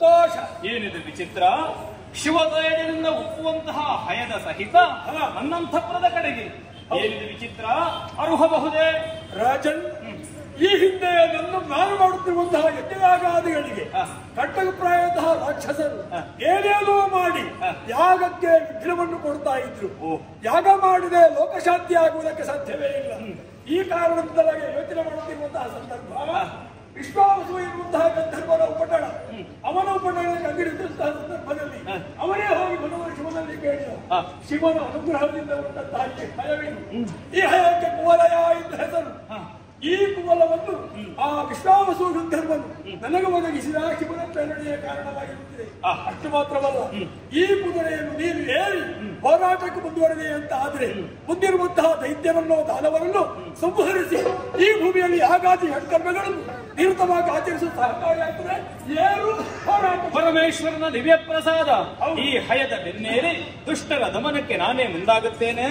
ಸಂತೋಷ ಏನಿದು ವಿಚಿತ್ರ ಶಿವದಯದಿಂದ ಉಪ್ಪುವಂತಹ ಹಯದ ಸಹಿತ ನನ್ನಂಥಪುರದ ಕಡೆಗೆ ಏನಿದು ವಿಚಿತ್ರ ಅರುಹಬಹುದೇ ರಾಜನ್ ಈ ಹಿಂದೆ ನನ್ನ ನಾನು ಮಾಡುತ್ತಿರುವಂತಹ ಯಜ್ಞಯಾಗಾದಿಗಳಿಗೆ ಹ. ಕಟ್ಟಕ ಪ್ರಾಯತಃ ರಾಕ್ಷಸರು ಹ. ಏನೇನೋ ಮಾಡಿ ಹ. ಯಾಗಕ್ಕೆ ವಿಘ್ನವನ್ನು ಕೊಡ್ತಾ ಇದ್ರು ಓ. ಯಾಗ ಮಾಡಿದೆ ಲೋಕಶಾಂತಿ ಆಗುವುದಕ್ಕೆ ಸಾಧ್ಯವೇ ಇಲ್ಲ ಈ ಕಾರಣದಿಂದಲಾಗಿ ಯೋಚನೆ ಮಾಡುತ್ತಿರುವಂತಹ ಸಂದರ್ಭ ವಿಶ್ವಾವಸು ಎನ್ನುವಂತಹ ಗಂಧರ್ವನ ಉಪಟಳ ಅವನ ಉಪಟಳಕ್ಕೆ ಅಂಗಡಿದಂತಹ ಸಂದರ್ಭದಲ್ಲಿ ಹ. ಅವನೇ ಹೋಗಿ ಭಗವಾನ್ ಶಿವನಲ್ಲಿ ಕೇಳಿದ ಹ. ಶಿವನ ಅನುಗ್ರಹದಿಂದ ಉಂಟಂತಹ ಈ ಹಯವೇನು ಈ ಹಯಕ್ಕೆ ಕುವಲಯ ಎಂದು ಹೆಸರು ಈ ಕುವಲವನ್ನು ಆ ವಿಶ್ವಾವಸು ಗಂಧರ್ವನು ನನಗೆ ಒದಗಿಸಿದ ಶಿವನ ಪ್ರೇರಣೆಯ ಕಾರಣವಾಗಿರುತ್ತದೆ ಹ. ಅಷ್ಟು ಮಾತ್ರವಲ್ಲ ಈ ಕುದುರೆಯನ್ನು ನೀನು ಏರಿ ಹೋರಾಟಕ್ಕೆ ಮುಂದುವರೆದೆ ಅಂತ ಆದ್ರೆ ಮುಂದಿರುವಂತಹ ದೈತ್ಯವನ್ನೋ ದಾನವರನ್ನು ಸಂಹರಿಸಿ ಈ ಭೂಮಿಯಲ್ಲಿ ಆಗಾದಿ ಕರ್ಮಗಳನ್ನು ನಿರತವಾಗಿ ಆಚರಿಸುವ ಸಹಕಾರಿಯಾಗ್ತದೆ ಏರು ಹೋರಾಟ ಪರಮೇಶ್ವರನ ದಿವ್ಯ ಪ್ರಸಾದ ಈ ಹಯದ ಬೆನ್ನೇರಿ ದುಷ್ಟರ ದಮನಕ್ಕೆ ನಾನೇ ಮುಂದಾಗುತ್ತೇನೆ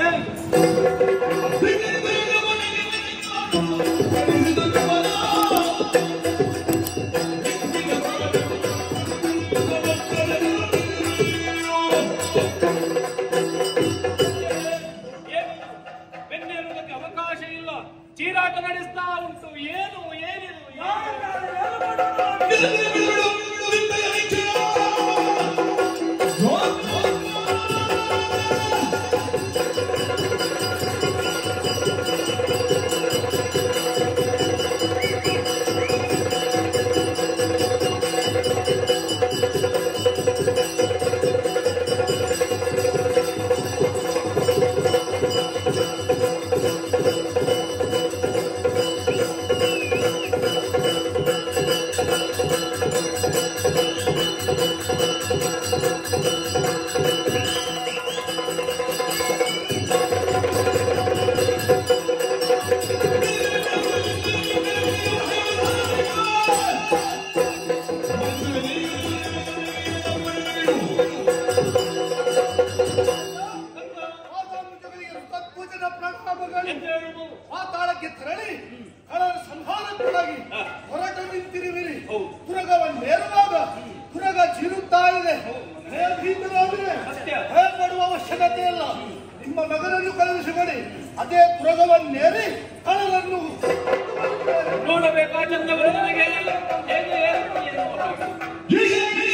ಏನು? ಬೆನ್ನೇರುವುದಕ್ಕೆ ಅವಕಾಶ ಇಲ್ಲ ಚೀರಾಟ ನಡೆಸ್ತಾ ಉಂಟು ಏನು ಏನಿದು ಏನು? ಪಾತಾಳಕ್ಕೆ ತತ್ಪೂಜನ ಪ್ರಣಾಮಗಳು ಎಂದೇಳುವುದು ಪಾತಾಳಕ್ಕೆ ತೆರಳಿ ಕಳರ ಸಂಹಾರಕ್ಕಾಗಿ ಹೊರಟ ನಿಂತಿರುವಿರಿ ತುರಗವನ್ನೇರುವಾಗ ತುರಗ ಜೀರುತ್ತಾ ಇದೆ ಭಯಭೀತರಾದರೆ ಸತ್ಯ. ಭಯ ಪಡುವ ಅವಶ್ಯಕತೆ ಇಲ್ಲ ನಿಮ್ಮ ಮಗನನ್ನು ಕಳುಹಿಸಿಕೊಡಿ ಅದೇ ತುರಗವನ್ನೇರಿ ಕಳರನ್ನು ನೋಡಬೇಕಾ ಚಂದವರು ನನಗೆ ಏನು ಏನು ಏನು ಹಾಗೆ.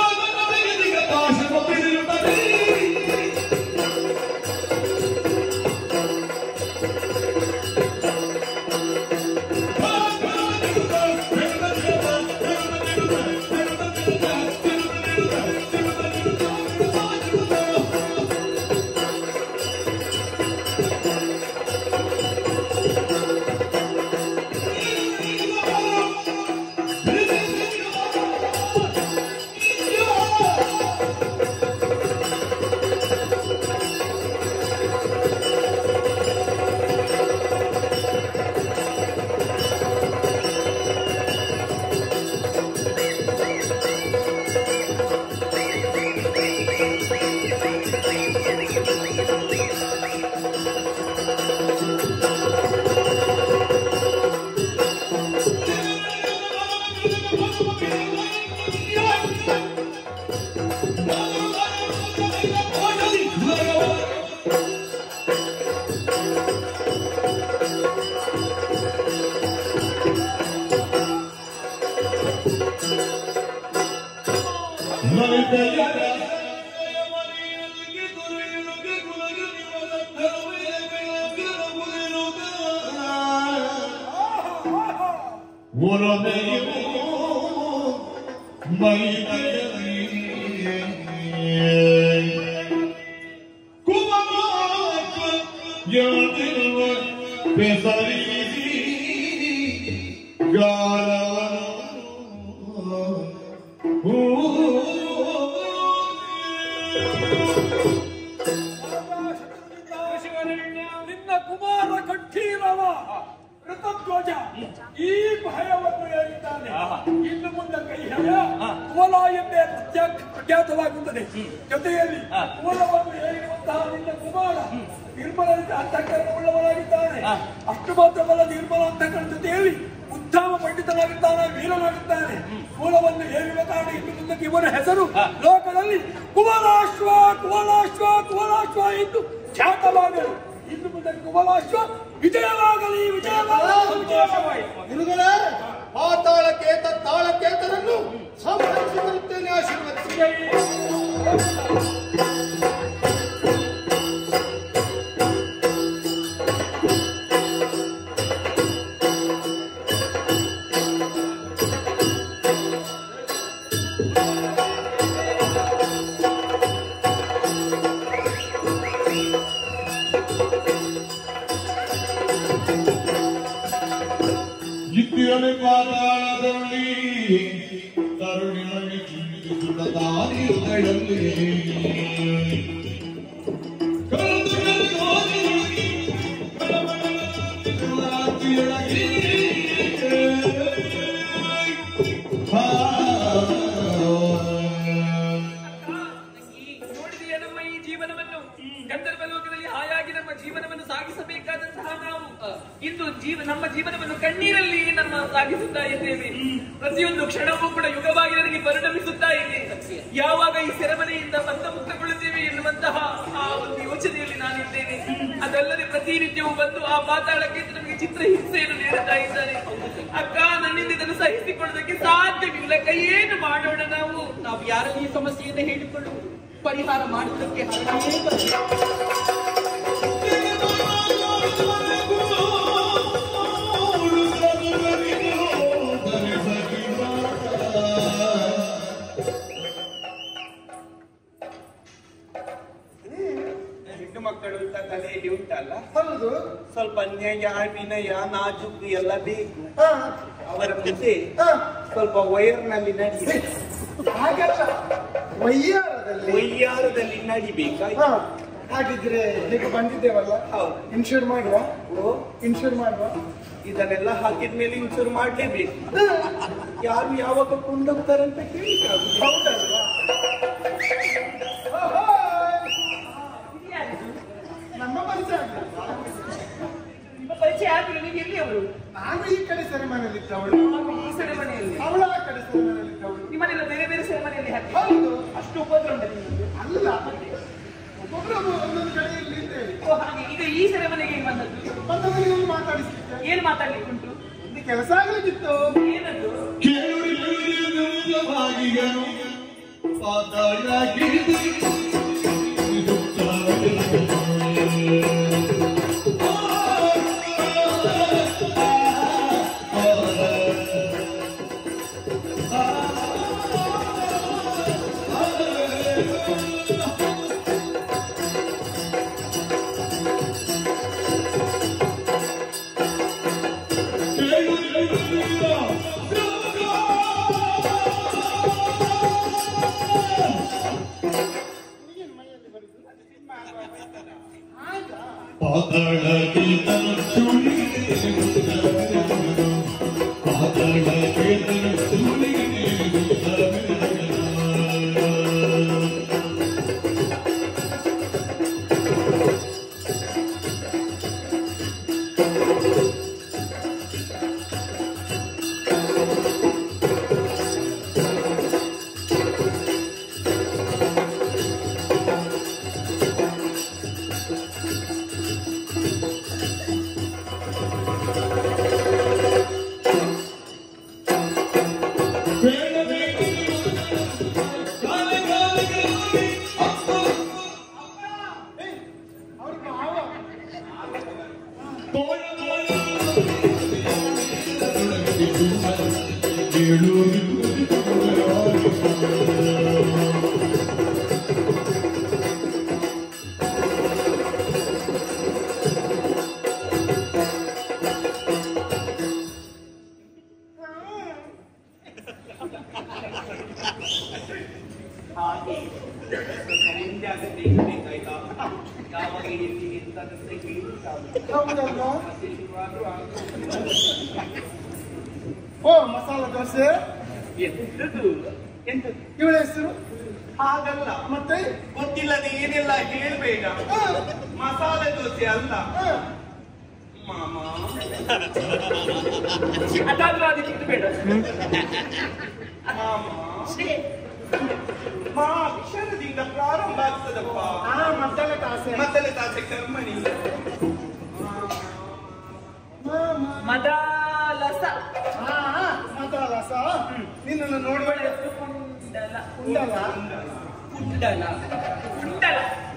ಶಿವರಣ್ಯ ನಿನ್ನ ಕುಮಾರ ಕಂಠೀರವ ಋತಧ್ವಜ ಈ ಭಯವನ್ನು ಹೇಳಿದ್ದಾನೆ ಆಹಾ. ಇನ್ನು ಮುಂದೆ ಕೈ ಹೆಯ ಹಾ. ಕುವಲ ಎಂದೇ ಪ್ರತ್ಯಕ್ ಪ್ರಖ್ಯಾತವಾಗುತ್ತದೆ ಜೊತೆಯಲ್ಲಿ ಹಾ. ಕುವಲವನ್ನು ಹೇಳಿರುವಂತಹ ನಿನ್ನ ಕುಮಾರ ನಿರ್ಮಲ ಅಂತಃಕರಣ ಉಳ್ಳವನಾಗಿದ್ದಾನೆ ಹಾ. ಅಷ್ಟು ಮಾತ್ರವಲ್ಲ ನಿರ್ಮಲ ಅಂತಃಕರಣ ಜೊತೆಯಲ್ಲಿ ಉತ್ತಮ ಪಂಡಿತನಾಗಿದ್ದಾನೆ ವೀರನಾಗಿದ್ದಾನೆ ಕುಲವನ್ನು ಏರಿದ ಕಾರಣ ಇನ್ನು ಮುಂದಕ್ಕೆ ಇವನ ಹೆಸರು ಹಾ. ಲೋಕದಲ್ಲಿ ಕುವಲಾಶ್ವ ಕುವಲಾಶ್ವ ಕುವಲಾಶ್ವ ಎಂದು ಖ್ಯಾತವಾಗಲು ಇನ್ನು ಮುಂದಕ್ಕೆ ಕುವಲಾಶ್ವ ವಿಜಯವಾಗಲಿ ವಿಜಯವಾಗಲಿ ವಿಜಯವಾಗಲಿ ಗುರುಗಳೇ ಪಾತಾಳ ಕೇತ ತಾಳ ಕೇತರನ್ನು ಸಂಹರಿಸಿ ಬರುತ್ತೇನೆ ಆಶೀರ್ವದಿಸಿ ನಿತ್ಯನೆ ಪಾತಾಳದಲ್ಲಿ ಕರುಣಿನಲ್ಲಿ ಚಿಂತಿಸುತ್ತ ದಾರಿಗಳಲ್ಲಿ ಈ ನೋಡಿದೆಯಾ ನಮ್ಮ ಈ ಜೀವನವನ್ನು ಗಂಧರ್ವ ಲೋಕದಲ್ಲಿ ಹಾಯಾಗಿ ನಮ್ಮ ಜೀವನವನ್ನು ಸಾಗಿಸಬೇಕಾದಂತಹ ನಾವು ಇಂದು ಜೀವ ನಮ್ಮ ಜೀವನವನ್ನು ಕಣ್ಣೀರಲ್ಲಿ ನಮ್ಮ ಸಾಗಿಸುತ್ತಾ ಇದ್ದೇವೆ ಪ್ರತಿಯೊಂದು ಕ್ಷಣವೂ ಕೂಡ ಯುಗವಾಗಿ ನನಗೆ ಪರಿಣಮಿಸುತ್ತಾ ಇದೆ ಯಾವಾಗ ಈ ಸೆರೆಮನೆಯಿಂದ ಬಂದ ಮುಕ್ತಗೊಳ್ಳುತ್ತೇವೆ ಎನ್ನುವಂತಹ ಆ ಒಂದು ಯೋಚನೆಯಲ್ಲಿ ನಾನಿದ್ದೇನೆ ಅದಲ್ಲದೆ ಪ್ರತಿನಿತ್ಯವೂ ಬಂದು ಆ ಪಾತಾಳಕ್ಕೆ ನಮಗೆ ಚಿತ್ರ ಹಿಂಸೆಯನ್ನು ನೀಡುತ್ತಾ ಇದ್ದಾರೆ ಅಕ್ಕ ನನ್ನಿಂದ ಇದನ್ನು ಸಹಿಸಿಕೊಳ್ಳೋದಕ್ಕೆ ಸಾಧ್ಯವಿಲ್ಲ ಕೈ ಏನು ಮಾಡೋಣ ನಾವು ನಾವು ಯಾರಲ್ಲಿ ಈ ಸಮಸ್ಯೆಯನ್ನು ಹೇಳಿಕೊಳ್ಳುವುದು ಪರಿಹಾರ ಮಾಡುವುದಕ್ಕೆ ಹರಡೇ ಬರಲಿಲ್ಲ. ಹೆಣ್ಣು ಮಕ್ಕಳು ಅಂತ ತಲೆಯಲ್ಲಿ ಉಂಟಲ್ಲ ಹೌದು ಸ್ವಲ್ಪ ನ್ಯಾಯ ವಿನಯ ನಾಜುಕು ಎಲ್ಲ ಬೇಕು ಹಾ, ಅವರ ಮುಂದೆ ಹಾ. ಸ್ವಲ್ಪ ವೈರ್ನಲ್ಲಿ ನಡಿ ಹಾಗಲ್ಲ ವಯ್ಯಾರದಲ್ಲಿ ವೈಯಾರದಲ್ಲಿ ನಡಿಬೇಕಾಯ್ತು ಹಾ, ಹಾಗಿದ್ರೆ ಈಗ ಬಂದಿದ್ದೇವಲ್ಲ ಹೌದು ಇನ್ಶೂರ್ ಮಾಡುವ ಓ, ಇನ್ಶೂರ್ ಮಾಡುವ ಇದನ್ನೆಲ್ಲ ಹಾಕಿದ್ಮೇಲೆ ಇನ್ಶೂರ್ ಮಾಡ್ಲೇಬೇಕು ಯಾರು ಯಾವಾಗ ಕೊಂಡೋಗ್ತಾರಂತ ಕೇಳಿಕಾಗುದು ಹೌದಲ್ವಾ ಓಹೋ, ನಮ್ಮ ಪರಿಚಯ ಆಗ್ಲಿಲ್ವಾ? ನಿಮ್ಮ ಪರಿಚಯ ಆದ್ರೆ ನೀವು ಎಲ್ಲಿ ಅವರು ನಾನು ಈ ಕಡೆ ಸೆರೆಮನೆಯಲ್ಲಿ ಇದ್ದವಳು ಈ ಸೆರೆಮನೆಯಲ್ಲಿ ಅವಳ ಆ ಕಡೆ ಸೆರೆಮನೆಯಲ್ಲಿ ಇದ್ದವಳು ನಿಮ್ಮನ್ನೆಲ್ಲ ಬೇರೆ ಬೇರೆ ಸೆರೆಮನೆಯಲ್ಲಿ ಹಾಕಿ ಹೌದು ಅಷ್ಟು ಉಪದ್ರ ಉಂಟು ನಿಮ್ಮದು ಅಲ್ಲ ಒಬ್ಬೊಬ್ಬರು ಒಂದೊಂದು ಕಡೆಯಲ್ಲಿ ಇದ್ದೇವೆ ಓ ಹಾಗೆ ಈಗ ಈ ಸೆರೆಮನೆಗೆ ಹೇಗೆ ಬಂದದ್ದು ಮತ್ತೊಬ್ಬರಿಗೆ ಒಂದು ಮಾತಾಡಿಸ್ಲಿಕ್ಕೆ ಏನ್ ಮಾತಾಡ್ಲಿಕ್ಕೆ ಉಂಟು ಇಲ್ಲಿ ಕೆಲಸ ಆಗ್ಲಿಕ್ಕಿತ್ತು ಏನದ್ದು ಅವ್ರ ಭಾವ ಹಾಗೆ ಮುಂದೆ ಆಗತ್ತೆ ಬೇಕಾಯ್ತಾ ಯಾವಾಗ ಎಲ್ಲಿ ಎಂತದಂತ ಕೇಳಿಕಾಗುದು ಹೌದಲ್ವಾ ಮತ್ತೆ ಶುರುವಾಗುವ ಓ ಮಸಾಲ ದೋಸೆ ಎಂತದು ಎಂತದು ಇವಳ ಹೆಸರು ಹಾಗಲ್ಲ ಮತ್ತೆ ಗೊತ್ತಿಲ್ಲದೆ ಏನೆಲ್ಲ ಹೇಳ್ಬೇಡ ಹಾ, ಮಸಾಲೆ ದೋಸೆ ಅಲ್ಲ ಹಾ. ಮಾಮ ಅದಾದ್ರೂ ಅದಕ್ಕೆ ಇದು ಬೇಡ ಮಾಮ ಮಾ ವಿಷಾದದಿಂದ ಪ್ರಾರಂಭ ಆಗ್ತದಪ್ಪ ಆ ಮದ್ದಲ ತಾಸೆ ಮೊದಲ ತಾಸೆ ಕರ್ಮಣಿ ಮದಾಲಸ ಆ ಮದ್ದಲ ಸ ನಿನ್ನನ್ನು ನೋಡುವಾಗ ಕುಂಡಲ ಉಂಡಲ್ಲ ಕುಂಡಲ ಕುಂಡಲ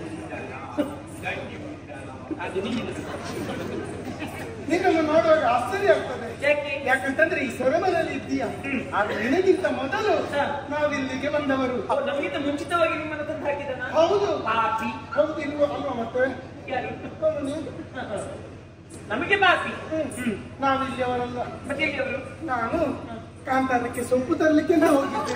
ಅದು ನೀನು ನಿನ್ನನ್ನು ನೋಡುವಾಗ ಆಶ್ಚರ್ಯ ಆಗ್ತದೆ ಯಾಕೆ ಯಾಕಂತಂದ್ರೆ ಈ ಸೊರಮನಲ್ಲಿ ಇದ್ದೀಯ ಆದ್ರೆ ನಿನಗಿಂತ ಮೊದಲು ನಾವಿಲ್ಲಿಗೆ ಬಂದವರು ಅವ್ರು ನಮಗಿಂತ ಮುಂಚಿತವಾಗಿ ನಿಮ್ಮನ್ನ ತಂದು ಹಾಕಿದನ ಹೌದು ಪಾಪಿ ಹೌದು ಇಲ್ವೋ ಅಲ್ವಾ ಮತ್ತೆ ಯಾರು ಹೌದು ನೀನು. ನಮಗೆ ಪಾಪಿ ಹ್ಮ್. ನಾವಿಲ್ಲಿಯವರಲ್ಲ ಮತ್ತೆ ಹೇಗೆ ಅವರು ನಾನು ಕಾಂತಾರಕ್ಕೆ ಸೊಪ್ಪು ತರಲಿಕ್ಕೆ ಹೋಗಿದ್ದೆ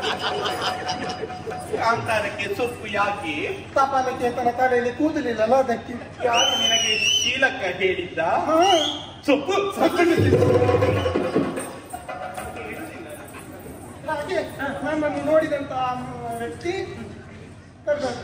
ಕಾಂತಾರಕ್ಕೆ ಸೊಪ್ಪು ಯಾಕೆ ತಪಾಲಕೇತನ ತಲೆಯಲ್ಲಿ ಕೂದಲಿಲ್ಲಲ್ಲ ಅದಕ್ಕೆ ಯಾರು ನಿನಗೆ ಶೀಲಕ್ಕ ಹೇಳಿದ್ದ ಹಾ ಸೊಪ್ಪು ಹಾಗೆ ನನ್ನನ್ನು ನೋಡಿದಂತ ಆ ವ್ಯಕ್ತಿ ಕರೆದದ್ದು.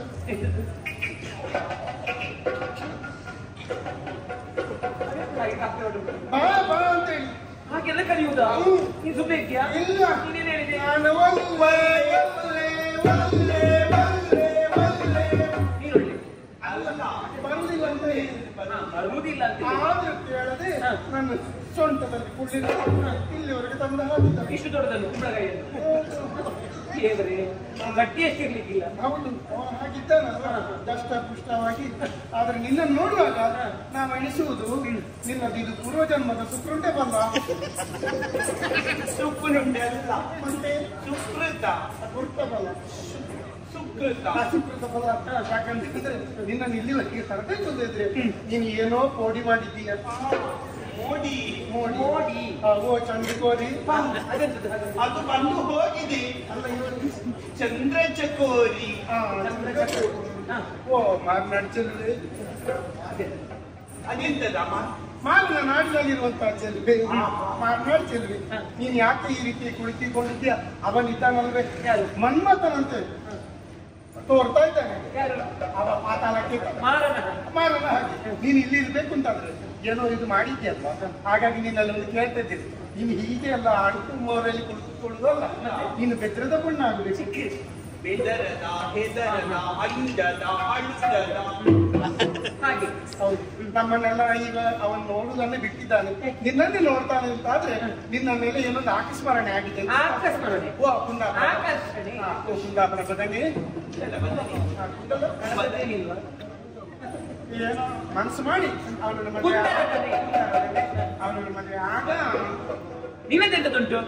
ಹಾಗೆ ಕಾಪಿ ಹೊಡೆದು. ಬಾ ಬಾ ಅಂತ ಹೇಳಿ ಹಾಗೆಲ್ಲ ಕರೆಯುವುದಾ ಹ್ಮ್. ನೀನು ಸುಮ್ಮನೆ ಇದೆಯಾ ಇಲ್ಲ ನೀನೇನ್ ಹೇಳಿದೆ ನಾನು ಒಲ್ಲೆ ಒಲ್ಲೆ ಒಲ್ಲೆ ಒಲ್ಲೆ ಒಲ್ಲೆ ನೀನು ಒಳ್ಳೆ ಅಲ್ಲ ಬಂದಿಲ್ಲ ಅಂತ ಹೇಳಿ ಹಾ, ಬರುವುದಿಲ್ಲ ಅಂತ ಹೇಳಿ. ಆದ್ರೂ ಕೇಳದೆ ಹಾ. ನನ್ನ ಸೊಂಟದಲ್ಲಿ ಕುಳ್ಳಿನ ಇಲ್ಲಿವರೆಗೆ ತಂದು ಹಾಕಿದ್ದ ಇಷ್ಟು ದೊಡ್ಡದನ್ನು ಕುಂಬಳಕಾಯಿಯನ್ನು ದೇವರೇ ಗಟ್ಟಿ ಎಷ್ಟಿರ್ಲಿಕ್ಕಿಲ್ಲ ಹೌದು ಅವ ಹಾಗಿದ್ದಾನಲ್ಲ ದಷ್ಟ ಪುಷ್ಟವಾಗಿ ಆದ್ರೆ ನಿನ್ನನ್ನು ನೋಡುವಾಗ ನಾವು ಎಣಿಸುವುದು ನಿನ್ನದು ಇದು ಪೂರ್ವಜನ್ಮದ ಸುಕೃಂಟೆ ಬಂದ ಸುಕ್ಕುನುಂಡೆ ಅಲ್ಲ ಮತ್ತೆ ಸುಕೃತ ಸುಕೃತ ಬಲ ಸುಕೃತ ಅಸುಕೃತ ಬಲ ಯಾಕಂತಂದ್ರೆ ನಿನ್ನನ್ನು ಇಲ್ಲಿವರೆಗೆ ತರಬೇಕಿದ್ರೆ ನೀನು ಏನೋ ಪೋಡಿ ಮಾಡಿದ್ದೀಯ ಮೋಡಿ ಮೋಡಿ ಮೋಡಿ. ಆ, ಓ ಚಂದ್ರಕೋರಿ ಅದೆಂತದ್ದು ಹಾಗೆ? ಅದು ಬಂದು ಹೋಗಿದೆ ಅಲ್ಲ ಇವರು ಚಂದ್ರ ಚಕೋರಿ ಆ, ಚಂದ್ರಕೋರಿ. ಹಾ, ಓ ಮಾರ್ನಾಡ್ ಚೆಲ್ವೆ ಅದೆಂತದಮ್ಮ ಮಾವಿನ ನಾಡಿನಲ್ಲಿರುವಂತಹ ಚೆಲ್ವೆ ಮಾರ್ನಾಡ್ ಚೆಲ್ವೆ ನೀನ್ ಯಾಕೆ ಈ ರೀತಿ ಕುಳಿತುಕೊಂಡಿದ್ಯಾ ಅವನಿದ್ದಾನಲ್ವೇ ಯಾರು? ಮನ್ಮಥನಂತೆ ತೋರ್ತಾ ಇದ್ದಾನೆ ಯಾರು ಅವ ಪಾತಾಳಕ್ಕೆ ಮಾರನ ಮಾರನ ಹಾಗೆ ನೀನು ಇಲ್ಲಿ ಇರ್ಬೇಕು ಅಂತಂದ್ರೆ ಏನೋ ಇದು ಮಾಡಿದ್ಯಲ್ವಾ ಹಾಗಾಗಿ ನೀನಲ್ಲಿ ಒಂದು ಕೇಳ್ತಾ ಇದ್ದೀನಿ ನೀನು ಹೀಗೆ ಎಲ್ಲ ಅಡುಕು ಮೋರಲ್ಲಿ ಕುಳಿತುಕೊಳ್ಳುದಲ್ಲ ನೀನು ಬೆದ್ರದ ಬಣ್ಣ ಆಗಬೇಕು ಬೆದರದ ಹೆದರದ ಅಂದದ ಅಳುದದ ಹಾಗೆ ಹೌದು ನಮ್ಮನ್ನೆಲ್ಲ ಈಗ ಅವನ್ ನೋಡುದನ್ನೇ ಬಿಟ್ಟಿದ್ದಾನೆ ನಿನ್ನನ್ನೇ ನೋಡ್ತಾನೆ ಅಂತ ಆದ್ರೆ ನಿನ್ನ ಮೇಲೆ ಏನೊಂದು ಆಕಸ್ಮರಣೆ ಆಗಿದೆ ಆಕಸ್ಮರಣೆ. ಓ ಕುಂದಾಪುರ ಆಕರ್ಷಣೆ ಹಾ, ಓ ಕುಂದಾಪುರ ಬದನೆ ಹಾ, ಕುಂದಲ? ಗಣಪತಿಯೇನಿಲ್ವಾ? ಏನೋ ಮನಸ್ಸು ಮಾಡಿ ಅವನನ್ನ ಮದುವೆ ಕುಂದಾಪುರದಲ್ಲಿ. ಅವನನ್ನ ಮದುವೆ ಆಗ ನಿಮ್ಮೆಂತೆಂತದುಂಟು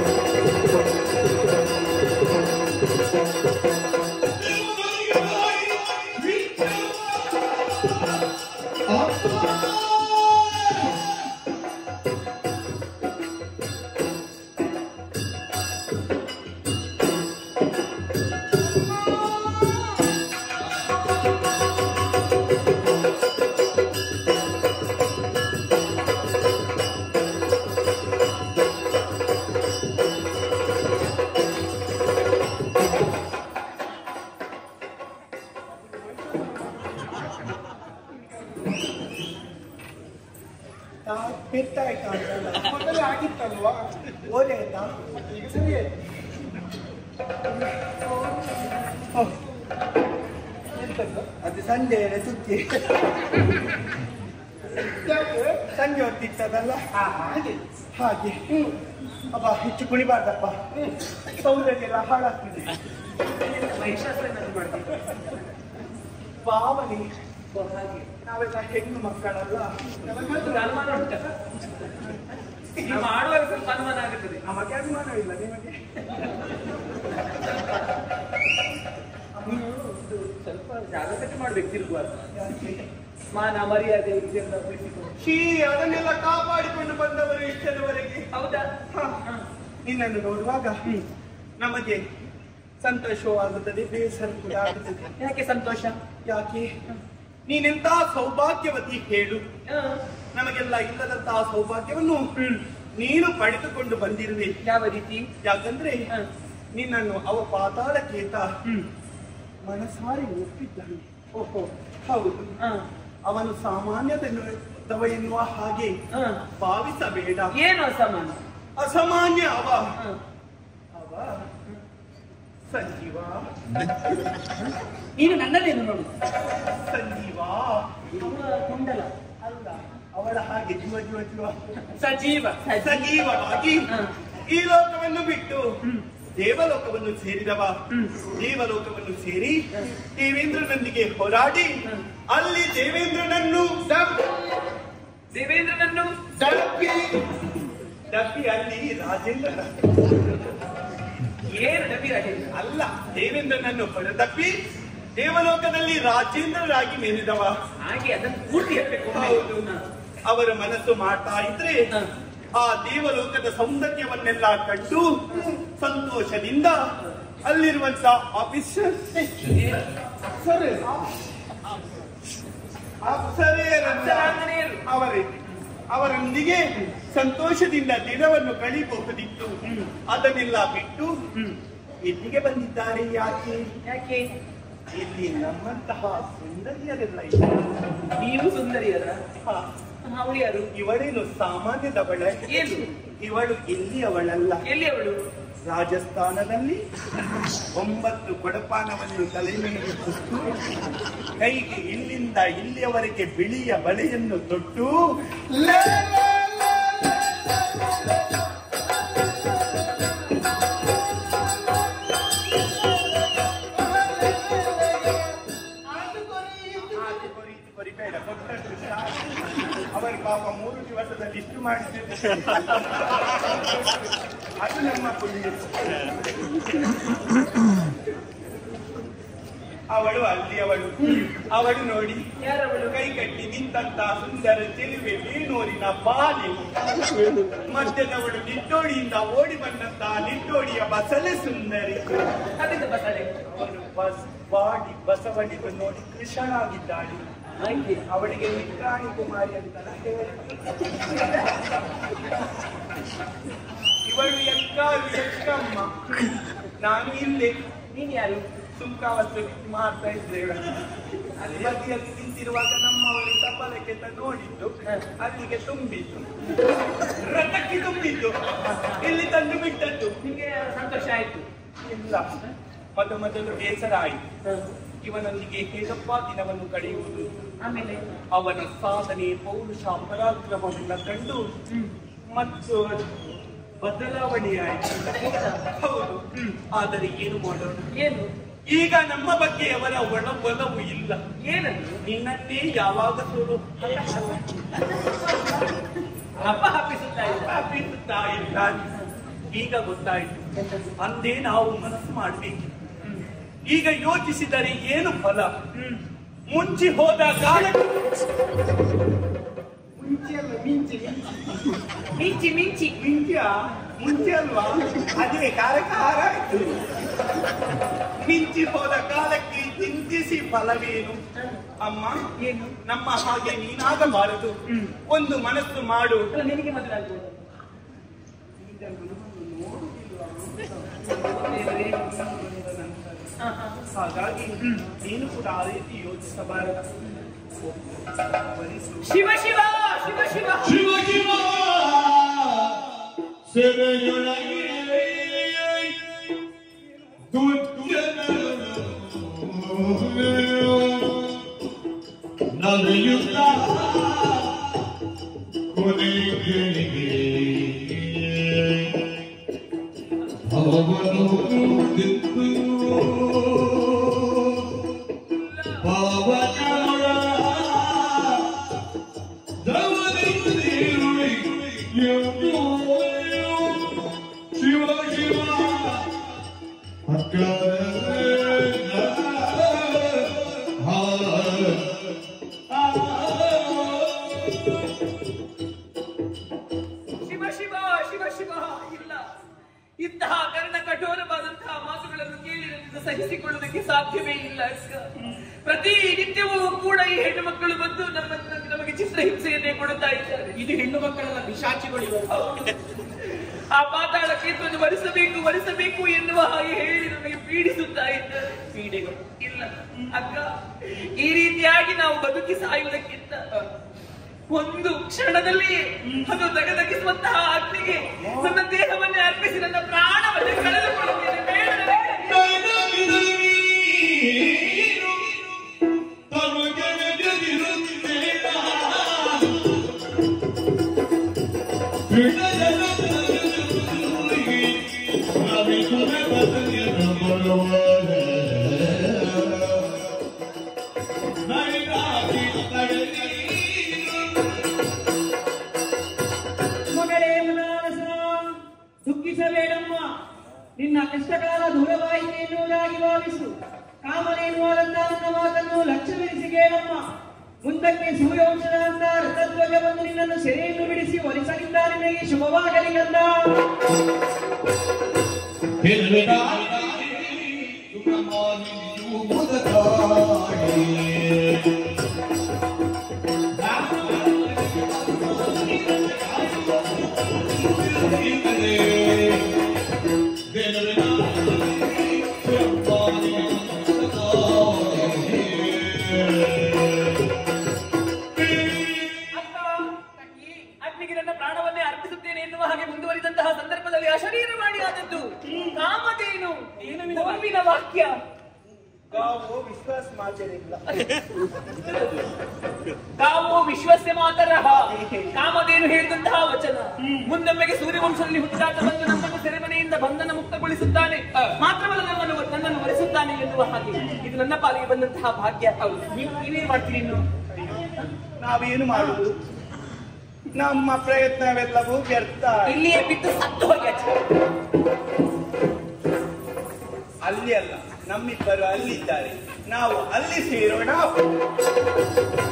Thank you. ಪೆಟ್ಟಾಯ್ತಾ ಅಂತಲ್ಲ ಮೊದಲೇ ಆಗಿತ್ತಲ್ವಾ ಓದೆ ಆಯ್ತಾ ಈಗ ಸರಿ ಆಯ್ತು ಓ. ಎಂತದ್ದು? ಅದು ಸಂಜೆ ಸುದ್ದಿ ಯಾಕೆ? ಸಂಜೆ ಹೊತ್ತಿತ್ತದಲ್ಲ ಹಾಗೆ ಹಾಗೆ ಅಪ್ಪ ಹೆಚ್ಚು ಕುಣಿಬಾರ್ದಪ್ಪ ಸೌಂದರ್ಯ ಎಲ್ಲ ಹಾಳಾಗ್ತಿದೆ ಮಹಿಷಾಸುರ ಏನಾದ್ರು ಮಾಡ್ತಿದ್ದ? ಪಾವನಿ ಓ, ಹಾಗೆ ನಾವೆಲ್ಲ ಹೆಣ್ಣು ಮಕ್ಕಳಲ್ಲ ಅದು ಅನುಮಾನ ಉಂಟ ನೀವು ಮಾಡುವಾಗ ಸ್ವಲ್ಪ ಅನುಮಾನ ಆಗುತ್ತದೆ ನಮಗೆ ಅಭಿಮಾನವಿಲ್ಲ ನಿಮಗೆ ನೀವು ಇದು ಸ್ವಲ್ಪ ಜಾಗ್ರತೆ ಮಾಡ್ಬೇಕು ತಿರುಗುವಾಗ ಮಾನ ಮರ್ಯಾದೆ ಇದೆಲ್ಲ ಉಳಿಸಿಕೊಂಡು ಶೀ ಅದನ್ನೆಲ್ಲ ಕಾಪಾಡಿಕೊಂಡು ಬಂದವರು ಇಷ್ಟರವರೆಗೆ ಹೌದಾ ಹ. ನಿನ್ನನ್ನು ನೋಡುವಾಗ ನಮಗೆ ಸಂತೋಷವಾಗುತ್ತದೆ ಬೇಸರ ಕೂಡ ಆಗುತ್ತದೆ ಯಾಕೆ ಸಂತೋಷ ಯಾಕೆ ನೀನೆಂತ ಸೌಭಾಗ್ಯವತಿ ಹೇಳು ಹ, ನಮಗೆಲ್ಲ ಇಲ್ಲದಂತಹ ಸೌಭಾಗ್ಯವನ್ನು ನೀನು ಪಡೆದುಕೊಂಡು ಬಂದಿರುವೆ ಯಾವ ರೀತಿ ಯಾಕಂದ್ರೆ ಹ. ನಿನ್ನನ್ನು ಅವ ಪಾತಾಳಕ್ಕೇತ ಹ್ಮ್ ಮನಸಾರಿ ಒಪ್ಪಿದ್ದಾನೆ ಓಹೋ ಹೌದು ಹ, ಅವನು ಸಾಮಾನ್ಯದವ ಎನ್ನುವ ಹಾಗೆ ಹ. ಭಾವಿಸಬೇಡ ಏನು ಅಸಮಾನ ಅಸಾಮಾನ್ಯ ಅವ ಹ, ಅವ ಸಂಜೀವ ನೀನು ನನ್ನದೇನು ನೋಡು ಸಂಜೀವ ಅವಳ ಕುಂಡಲ ಅಲ್ಲ ಅವಳ ಹಾಗೆ ಜೀವ ಜೀವ ಜೀವ ಸಜೀವ ಸಜೀವವಾಗಿ ಹ. ಈ ಲೋಕವನ್ನು ಬಿಟ್ಟು ದೇವಲೋಕವನ್ನು ಸೇರಿದವ ದೇವಲೋಕವನ್ನು ಸೇರಿ ದೇವೇಂದ್ರನೊಂದಿಗೆ ಹೋರಾಡಿ ಅಲ್ಲಿ ದೇವೇಂದ್ರನನ್ನು ದಬ್- ದೇವೇಂದ್ರನನ್ನು ದಬ್ಬಿ ದಬ್ಬಿ ಅಲ್ಲಿ ರಾಜೇಂದ್ರನ ಏನು ಡಬ್ಬಿ ರಾಜೇಂದ್ರ ಅಲ್ಲ ದೇವೇಂದ್ರನನ್ನು ಹೊರದಬ್ಬಿ ದೇವಲೋಕದಲ್ಲಿ ರಾಜೇಂದ್ರರಾಗಿ ಮೆರೆದವ ಹಾಗೆ ಅದನ್ನು ಪೂರ್ತಿ ಹೇಳ್ಬೇಕು ಹೌದು. ಅವರ ಮನಸ್ಸು ಮಾಡ್ತಾ ಇದ್ರೆ ಹ. ಆ ದೇವಲೋಕದ ಸೌಂದರ್ಯವನ್ನೆಲ್ಲ ಕಂಡು ಸಂತೋಷದಿಂದ ಅಲ್ಲಿರುವಂತ ಆಫೀಸರ್ ಅಪ್ಸರೆ ಅಪ್ಸರೆಯರನ್ನ ಅಪ್ಸರಾಂಗನೆಯರು. ಅವರೇ ಅವರೊಂದಿಗೆ ಸಂತೋಷದಿಂದ ದಿನವನ್ನು ಕಳೀಬಹುದಿತ್ತು ಅದನ್ನೆಲ್ಲ ಬಿಟ್ಟು ಇಲ್ಲಿಗೆ ಬಂದಿದ್ದಾರೆ ಯಾಕೆ ಯಾಕೆ ಇಲ್ಲಿ ನಮ್ಮಂತಹ ಸುಂದರಿಯರೆಲ್ಲ ಇದ್ದಾರೆ ನೀವು ಸುಂದರಿಯರ ಹಾ. ಅವಳು ಯಾರು ಇವಳೇನು ಸಾಮಾನ್ಯದವಳೆ ಏನು ಇವಳು ಇಲ್ಲಿಯವಳಲ್ಲ ಎಲ್ಲಿ ಅವಳು ರಾಜಸ್ಥಾನದಲ್ಲಿ ಒಂಬತ್ತು ಕೊಡಪಾನವನ್ನು ತಲೆ ಮೇಲೆ ಸುತ್ತು ಕೈಗೆ ಇಲ್ಲಿಂದ ಇಲ್ಲಿಯವರೆಗೆ ಬಿಳಿಯ ಬಳೆಯನ್ನು ತೊಟ್ಟು ಲೇ, ಲೇ, ಲೇ, ಲೇ, ಆಚೆ ಕೊರಿ, ಈಚೆ ಕೊರಿ ಬೇಡ, ಕೊಟ್ಟಷ್ಟು ಸಾಕು. ಅವರು ಪಾಪ ಮೂರು ದಿವಸದಲ್ಲಿ ಇಷ್ಟು ಮಾಡಿದ್ದೇವೆ ಅದು ನಮ್ಮ ಪುಣ್ಯ ಅವಳು ಅಲ್ಲಿ ಅವಳು ಅವಳು ನೋಡಿ ಯಾರವಳು ಕೈ ಕಟ್ಟಿ ನಿಂತಂತ ಸುಂದರ ಚೆಲುವೆ ಬೇಣೂರಿನ ಬಾಲಿ ಮಧ್ಯದವಳು ನಿಟ್ಟೋಡಿಯಿಂದ ಓಡಿ ಬಂದಂತ ನಿಟ್ಟೋಡಿಯ ಬಸಳೆ ಸುಂದರಿ ಅದರಿಂದ ಬಸಳೆ ಅವಳು ಬಸ್ ಬಾಡಿ ಬಸವಳಿಗೆ ನೋಡಿ ಕೃಷ್ಣನಾಗಿದ್ದಾಳೆ ಹಾಗೆ ಅವಳಿಗೆ ನಿತ್ರಾಣಿ ಕುಮಾರಿ ಅಂತ ಹೇಳಿ ಇವಳು ಎಕ್ಕಾರು ಎಕ್ಕಮ್ಮ ನಾನು ಇಲ್ಲೇ ನೀನ್ ಯಾರು ಸುಂಕಾವಸ್ತು ಮಾಡ್ತಾ ಇದ್ದೇವೆ ಅಲ್ಲಿ ಬದಿಯಲ್ಲಿ ನಿಂತಿರುವಾಗ ನಮ್ಮವರು ತಪ್ಪಲಕ್ಕೆ ನೋಡಿದ್ದು ಅಲ್ಲಿಗೆ ತುಂಬಿದ್ದು ರಥಕ್ಕೆ ತುಂಬಿದ್ದು ಇಲ್ಲಿ ತಂದು ಬಿಟ್ಟದ್ದು ನಿಮ್ಗೆ ಸಂತೋಷ ಆಯ್ತು ಇಲ್ಲ ಮೊದ ಮೊದಲು ಬೇಸರ ಆಯಿತು ಇವನೊಂದಿಗೆ ಹೇಗಪ್ಪ ದಿನವನ್ನು ಕಳೆಯುವುದು ಆಮೇಲೆ ಅವನ ಸಾಧನೆ ಪೌರುಷ ಪರಾಕ್ರಮವನ್ನ ಕಂಡು ಮತ್ತು ಬದಲಾವಣೆಯಾಯಿತು ಹೌದು ಆದರೆ ಏನು ಮಾಡೋಣ ಏನು ಈಗ ನಮ್ಮ ಬಗ್ಗೆ ಅವರ ಒಣ ಒಲವು ಇಲ್ಲ ಏನದು ನಿನ್ನನ್ನೇ ಯಾವಾಗ ಸೋಲು ಹಬ್ಬ ಹಬ್ಬಿಸುತ್ತಾ ಇಲ್ಲ ಅಪ್ಪಿಸುತ್ತಾ ಇದ್ದಾನೆ ಈಗ ಗೊತ್ತಾಯಿತು ಅಂದೇ ನಾವು ಮನಸ್ಸು ಮಾಡಬೇಕು ಈಗ ಯೋಚಿಸಿದರೆ ಏನು ಫಲ ಮುಂಚಿ ಹೋದ ಕಾಲ ಮುಂಚೆ ಅಲ್ಲ ಮಿಂಚಿ ಮಿಂಚಿ ಮಿಂಚಿ ಮಿಂಚ್ಯ ಮುಂಚೆ ಅಲ್ವಾ ಅದೇ ಕಾರಕ ಹಾರಾಯ್ತು ಮಿಂಚಿ ಹೋದ ಕಾಲಕ್ಕೆ ಚಿಂತಿಸಿ ಫಲವೇನು ಅಮ್ಮ ಏನು ನಮ್ಮ ಹಾಗೆ ನೀನಾಗಬಾರದು ಒಂದು ಮನಸ್ಸು ಮಾಡು ಅಲ್ಲ ನಿನಗೆ ಮದುವೆ ಆಗ್ಬೋದು ಹಾಗಾಗಿ ನೀನು ಕೂಡ ಆ ರೀತಿ ಯೋಚಿಸಬಾರದು ವರಿಸು ಶಿವ ಶಿವ ಶಿವ ಶಿವ ಶಿವ ಶಿವ ಸೆರೆಯೊಳಗೆ ದುರ್ಜನರು ನಡೆಯುತ್ತ ಕೊನೆಗೆ ಅವನು ನಿಂತು ಪಾವನ ಶಿವ ಶಿವ ಶಿವ ಶಿವ ಶಿವ ಶಿವ ಇಲ್ಲ ಇಂತಹ ಕರ್ಣ ಕಠೋರವಾದಂತಹ ಮಾತುಗಳನ್ನು ಕೇಳಿ ನನ್ನಿಂದ ಸಹಿಸಿಕೊಳ್ಳುವುದಕ್ಕೆ ಸಾಧ್ಯವೇ ಇಲ್ಲ ಅಕ್ಕ ಪ್ರತಿ ನಿತ್ಯವೂ ಕೂಡ ಈ ಹೆಣ್ಣು ಮಕ್ಕಳು ಬಂದು ನಮ್ಮ ನಮಗೆ ಚಿತ್ರಹಿಂಸೆಯನ್ನೇ ಕೊಡುತ್ತಾ ಇದ್ದಾರೆ ಇದು ಹೆಣ್ಣು ಮಕ್ಕಳೆಲ್ಲ ಪಿಶಾಚಿಗಳು ಇವರು. ಆ ಪಾತಾಳ ಕೇತವನ್ನು ವರಿಸಬೇಕು ವರಿಸಬೇಕು ಎನ್ನುವ ಹಾಗೆ ಹೇಳಿ ನಮಗೆ ಪೀಡಿಸುತ್ತಾ ಇದ್ದಾರೆ ಪೀಡೆಗಳು ಇಲ್ಲ ಅಕ್ಕ ಈ ರೀತಿಯಾಗಿ ನಾವು ಬದುಕಿ ಸಾಯುವುದಕ್ಕಿಂತ ಒಂದು ಕ್ಷಣದಲ್ಲಿ ಅದು ತಗದಗಿಸುವಂತಹ ಅಗ್ನಿಗೆ ನನ್ನ ದೇಹವನ್ನೇ ಅರ್ಪಿಸಿ ನನ್ನ ಪ್ರಾಣವನ್ನೇ ಕಳೆದುಕೊಳ್ಳುತ್ತೇನೆ ಬೇಡ ನನಗೆ. ಮಗಳೇ ಮನಾರಸ ದುಃಖಿಸಬೇಡಮ್ಮ ನಿನ್ನ ಕಷ್ಟಕಾಲ ದೂರವಾಯಿತು ಎನ್ನುವುದಾಗಿ ಭಾವಿಸು ಕಾಮನೇನುವಾದಂತಹ ನನ್ನ ಮಾತನ್ನು ಲಕ್ಷ್ಯವಿರಿಸಿ ಕೇಳಮ್ಮ ಮುಂದಕ್ಕೆ ಸೂರ್ಯವಂಶದ ಅಂತ ರಥಧ್ವಜ ಬಂದು ನಿನ್ನನ್ನು ಸೆರೆಯನ್ನು ಬಿಡಿಸಿ ಒಲಿಸಲಿದ್ದ ನಿನಗೆ ಶುಭವಾಗಲಿ ಗಂಧ ಅಕ್ಕ ತಂಗಿ ಅಗ್ನಿಗೆ ನನ್ನ ಪ್ರಾಣವನ್ನೇ ಅರ್ಪಿಸುತ್ತೇನೆ ಎನ್ನುವ ಹಾಗೆ ಮುಂದುವರಿದಂತಹ ಸಂದರ್ಭದಲ್ಲಿ ಅಶರೀರವಾಣಿ ಆದದ್ದು ಕಾಮಧೇನು ನೋವಿನ ವಾಕ್ಯ ಗಾವು ವಿಶ್ವಾಸ ಮಾತರಿಲ್ಲ ತಾವು ವಿಶ್ವಸ್ಯ ಮಾತರಹ ಕಾಮಧೇನು ಹೇಳಿದಂತಹ ವಚನ ಮುಂದೊಮ್ಮೆಗೆ ಸೂರ್ಯವಂಶದಲ್ಲಿ ಹುಟ್ಟಾಟ ಬಂದು ನಮ್ಮನ್ನು ಸೆರೆಮನೆಯಿಂದ ಬಂಧನ ಮುಕ್ತಗೊಳಿಸುತ್ತಾನೆ ಮಾತ್ರವಲ್ಲ ನಮ್ಮನ್ನು ನನ್ನನ್ನು ವರಿಸುತ್ತಾನೆ ಎನ್ನುವ ಹಾಗೆ ಇದು ನನ್ನ ಪಾಲಿಗೆ ಬಂದಂತಹ ಭಾಗ್ಯ ಹೌದು ನೀವು ನೀವೇನ್ ಮಾಡ್ತೀರಿ ಇನ್ನು ನಾವೇನು ಮಾಡುವುದು ನಮ್ಮ ಪ್ರಯತ್ನವೆಲ್ಲವೂ ವ್ಯರ್ಥ ಇಲ್ಲಿಯೇ ಬಿದ್ದು ಸತ್ತು ಹೋಗಿ ಅಜ್ಜಿ. ಅಲ್ಲಿ ಅಲ್ಲ ನಮ್ಮಿಬ್ಬರು ಅಲ್ಲಿದ್ದಾರೆ ನಾವು ಅಲ್ಲಿ ಸೇರೋಣ